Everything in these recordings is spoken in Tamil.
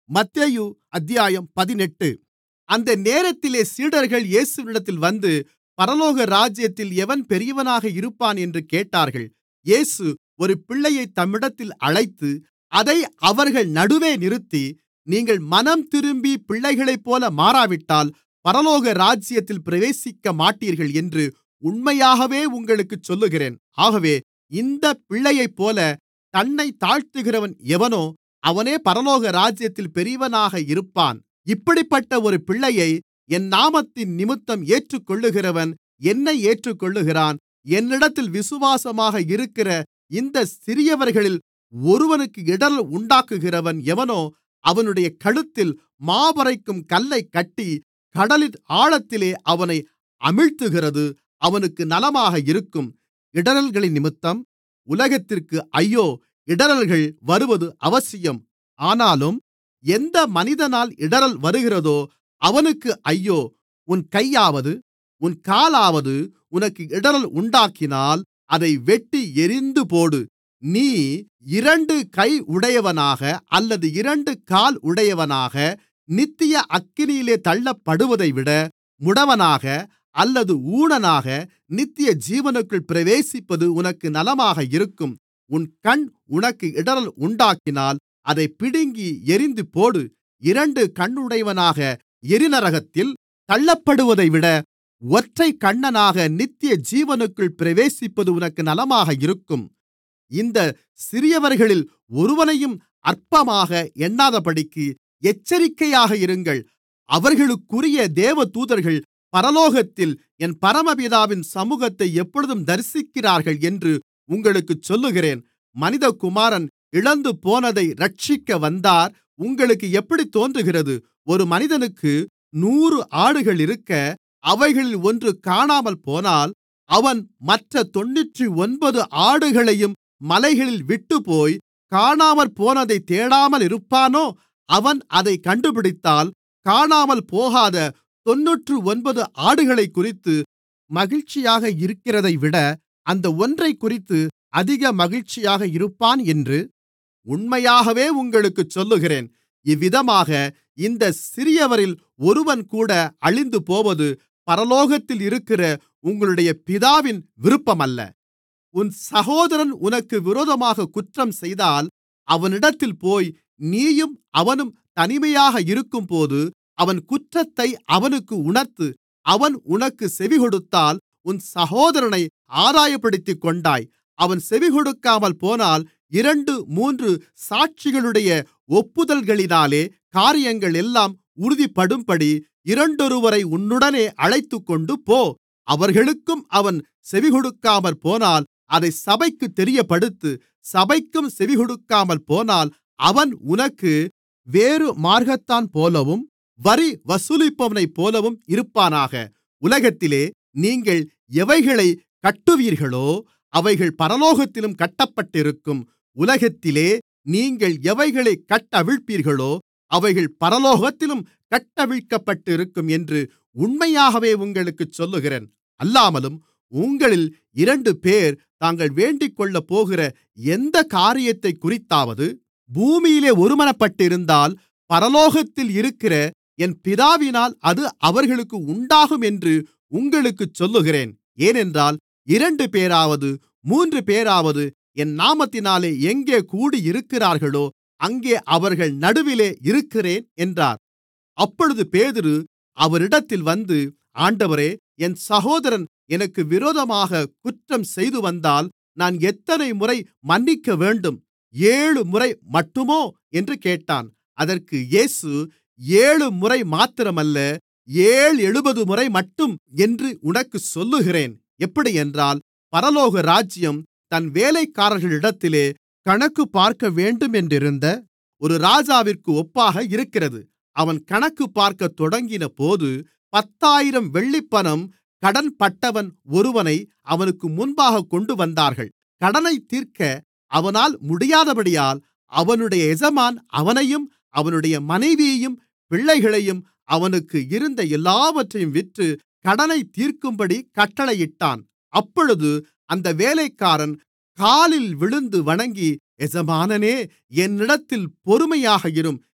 மத்தேயு அத்தியாயம் பதினெட்டு அந்த நேரத்திலே சீடர்கள் இயேசுவினிடத்தில் வந்து பரலோகராஜ்யத்தில் எவன் பெரியவனாக இருப்பான் என்று கேட்டார்கள் இயேசு ஒரு பிள்ளையைத் தம்மிடத்தில் அழைத்து அதை அவர்கள் நடுவே நிறுத்தி நீங்கள் மனந்திரும்பி பிள்ளைகளைப்போல மாறாவிட்டால் பரலோகராஜ்யத்தில் பிரவேசிக்கமாட்டீர்கள் என்று உண்மையாகவே உங்களுக்குச் சொல்லுகிறேன் ஆகவே இந்தப் பிள்ளையைப்போல தன்னைத் தாழ்த்துகிறவன் எவனோ அவனே பரலோகராஜ்யத்தில் பெரியவனாக இருப்பான் இப்படிப்பட்ட ஒரு பிள்ளையை என் நாமத்தினிமித்தம் ஏற்றுக்கொள்ளுகிறவன் என்னை ஏற்றுக்கொள்ளுகிறான் என்னிடத்தில் விசுவாசமாக இருக்கிற இந்தச் சிறியவர்களில் ஒருவனுக்கு இடறல் உண்டாக்குகிறவன் எவனோ அவனுடைய கழுத்தில் மாவரைக்கும் கல்லைக் கட்டி கடலின் ஆழத்திலே அவனை அமிழ்த்துகிறது அவனுக்கு நலமாக இருக்கும் இடறல்களினிமித்தம் உலகத்திற்கு ஐயோ இடறல்கள் வருவது அவசியம் ஆனாலும் எந்த மனிதனால் இடறல் வருகிறதோ அவனுக்கு ஐயோ உன் கையாவது உன் காலாவது உனக்கு இடறல் உண்டாக்கினால் அதை வெட்டி எறிந்துபோடு நீ இரண்டு கை உடையவனாக அல்லது இரண்டு கால் உடையவனாக நித்திய அக்கினியிலே தள்ளப்படுவதைவிட முடவனாக அல்லது ஊனனாக நித்திய ஜீவனுக்குள் பிரவேசிப்பது உனக்கு நலமாக இருக்கும் உன் கண் உனக்கு இடறல் உண்டாக்கினால் அதைப் பிடுங்கி எறிந்துபோடு இரண்டு கண்ணுடையவனாக எரிநரகத்தில் தள்ளப்படுவதைவிட ஒற்றைக் கண்ணனாக நித்திய ஜீவனுக்குள் பிரவேசிப்பது உனக்கு நலமாக இருக்கும் இந்தச் சிறியவர்களில் ஒருவனையும் அற்பமாக எண்ணாதபடிக்கு எச்சரிக்கையாக இருங்கள் அவர்களுக்குரிய தேவதூதர்கள் பரலோகத்தில் என் பரமபிதாவின் சமுகத்தை எப்பொழுதும் தரிசிக்கிறார்கள் என்று உங்களுக்குச் சொல்லுகிறேன் மனிதகுமாரன் இழந்துபோனதை இரட்சிக்க வந்தார் உங்களுக்கு எப்படித் தோன்றுகிறது ஒரு மனிதனுக்கு நூறு ஆடுகள் இருக்க அவைகளில் ஒன்று காணாமல் போனால் அவன் மற்ற தொண்ணூற்றொன்பது ஆடுகளையும் மலைகளில் விட்டுப்போய் காணாமற்போனதைத் தேடாமல் இருப்பானோ அவன் அதைக் கண்டுபிடித்தால் காணாமல் போகாத தொண்ணூற்றொன்பது ஆடுகளைக்குறித்து மகிழ்ச்சியாக இருக்கிறதைவிட அந்த ஒன்றைக்குறித்து அதிக மகிழ்ச்சியாக இருப்பான் என்று உண்மையாகவே உங்களுக்குச் சொல்லுகிறேன் இவ்விதமாக இந்தச் சிறியவரில் ஒருவன்கூட அழிந்துபோவது பரலோகத்தில் இருக்கிற உங்களுடைய பிதாவின் விருப்பமல்ல உன் சகோதரன் உனக்கு விரோதமாகக் குற்றம் செய்தால் அவனிடத்தில் போய் நீயும் அவனும் தனிமையாக இருக்கும்போது அவன் குற்றத்தை அவனுக்கு உணர்த்து அவன் உனக்குச் செவிகொடுத்தால் உன் சகோதரனை ஆதாயப்படுத்திக்கொண்டாய் அவன் செவிகொடுக்காமல் போனால் இரண்டு மூன்று சாட்சிகளுடைய ஒப்புதல்களினாலே காரியங்கள் எல்லாம் உறுதிப்படும்படி இரண்டொருவரை உன்னுடனே அழைத்துக்கொண்டு போ அவர்களுக்கும் அவன் செவிகொடுக்காமற் போனால் அதை சபைக்குத் தெரியப்படுத்து சபைக்கும் செவிகொடுக்காமல் போனால் அவன் உனக்கு வேறு மார்க்கத்தான்போலவும் வரி வசூலிப்பவனைப்போலவும் இருப்பானாக உலகத்திலே நீங்கள் எவைகளைக் கட்டுவீர்களோ அவைகள் பரலோகத்திலும் கட்டப்பட்டிருக்கும் உலகத்திலே நீங்கள் எவைகளைக் கட்டவிழ்ப்பீர்களோ அவைகள் பரலோகத்திலும் கட்டவிழ்க்கப்பட்டிருக்கும் என்று உண்மையாகவே உங்களுக்குச் சொல்லுகிறேன் அல்லாமலும் உங்களில் இரண்டுபேர் தாங்கள் வேண்டிக்கொள்ளப்போகிற எந்தக் காரியத்தைக்குறித்தாவது பூமியிலே ஒருமனப்பட்டிருந்தால் பரலோகத்தில் இருக்கிற என் பிதாவினால் அது அவர்களுக்கு உண்டாகும் என்று உங்களுக்குச் சொல்லுகிறேன் ஏனென்றால் இரண்டுபேராவது மூன்றுபேராவது என் நாமத்தினாலே எங்கே கூடியிருக்கிறார்களோ அங்கே அவர்கள் நடுவிலே இருக்கிறேன் என்றார் அப்பொழுது பேதுரு அவரிடத்தில் வந்து ஆண்டவரே என் சகோதரன் எனக்கு விரோதமாகக் குற்றம் செய்துவந்தால் நான் எத்தனை முறை மன்னிக்கவேண்டும் ஏழுமுறை மட்டுமோ என்று கேட்டான் அதற்கு இயேசு ஏழுமுறை மாத்திரமல்ல ஏழெழுபதுமுறை மட்டும் என்று உனக்குச் சொல்லுகிறேன் எப்படியென்றால் பரலோகராஜ்யம் தன் வேலைக்காரர்களிடத்திலே கணக்கு பார்க்கவேண்டுமென்றிருந்த ஒரு ராஜாவிற்கு ஒப்பாக இருக்கிறது அவன் கணக்கு பார்க்கத் தொடங்கினபோது பத்தாயிரம் வெள்ளிப்பணம் கடன்பட்டவன் ஒருவனை அவனுக்கு முன்பாகக் கொண்டுவந்தார்கள் கடனைத் தீர்க்க அவனால் முடியாதபடியால் அவனுடைய எஜமான் அவனையும் அவனுடைய மனைவியையும் பிள்ளைகளையும் அவனுக்கு இருந்த எல்லாவற்றையும் விற்று கடனைத் தீர்க்கும்படி கட்டளையிட்டான் அப்பொழுது அந்த வேலைக்காரன் காலில் விழுந்து வணங்கி எஜமானனே என்னிடத்தில் பொறுமையாக இரும்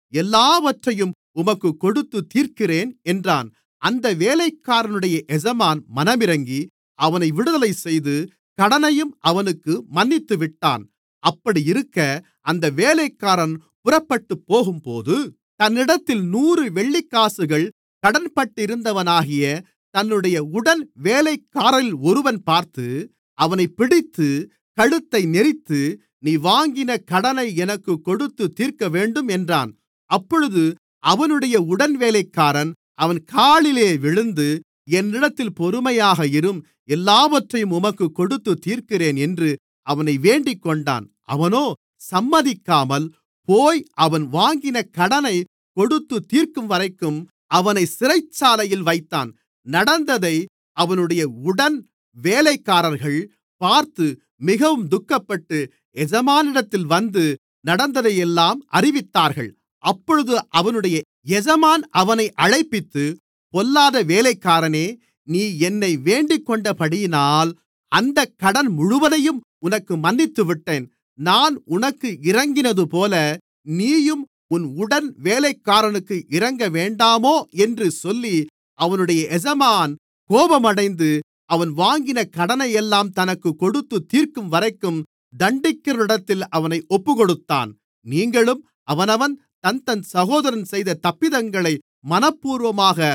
எல்லாவற்றையும் உமக்குக் கொடுத்துத் தீர்க்கிறேன் என்றான் அந்த வேலைக்காரனுடைய எஜமான் மனமிரங்கி அவனை விடுதலைசெய்து கடனையும் அவனுக்கு மன்னித்துவிட்டான் அப்படியிருக்க அந்த வேலைக்காரன் புறப்பட்டுப்போகும்போது தன்னிடத்தில் நூறு வெள்ளிக்காசுகள் கடன்பட்டிருந்தவனாகிய தன்னுடைய உடன் வேலைக்காரரில் ஒருவன் பார்த்து அவனைப் பிடித்து கழுத்தை நெரித்து நீ வாங்கின கடனை எனக்குக் கொடுத்துத் தீர்க்கவேண்டும் என்றான் அப்பொழுது அவனுடைய உடன்வேலைக்காரன் அவன் காலிலே விழுந்து என்னிடத்தில் பொறுமையாக இரும் எல்லாவற்றையும் உமக்குக் கொடுத்துத் தீர்க்கிறேன் என்று அவனை வேண்டிக்கொண்டான் அவனோ சம்மதிக்காமல் போய் அவன் வாங்கின கடனைக் கொடுத்துத் தீர்க்கும்வரைக்கும் அவனைச் சிறைச்சாலையில் வைத்தான் நடந்ததை அவனுடைய உடன் வேலைக்காரர்கள் பார்த்து மிகவும் துக்கப்பட்டு எஜமானிடத்தில் வந்து நடந்ததையெல்லாம் அறிவித்தார்கள் அப்பொழுது அவனுடைய எஜமான் அவனை அழைப்பித்து பொல்லாத வேலைக்காரனே நீ என்னை வேண்டிக்கொண்டபடியினால் அந்தக் கடன் முழுவதையும் உனக்கு மன்னித்துவிட்டேன் நான் உனக்கு இரங்கினதுபோல நீயும் உன் உடன் வேலைக்காரனுக்கு இரங்கவேண்டாமோ என்று சொல்லி அவனுடைய எஜமான் கோபமடைந்து அவன் வாங்கின கடனையெல்லாம் தனக்குக் கொடுத்துத் தீர்க்கும்வரைக்கும் தண்டிக்கிறவரிடத்தில் அவனை ஒப்புக்கொடுத்தான் நீங்களும் அவனவன் தன்தன் சகோதரன் செய்த தப்பிதங்களை மனப்பூர்வமாக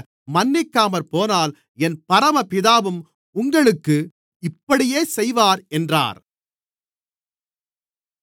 மன்னிக்காமற்போனால் என் பரமபிதாவும் உங்களுக்கு இப்படியே செய்வார் என்றார்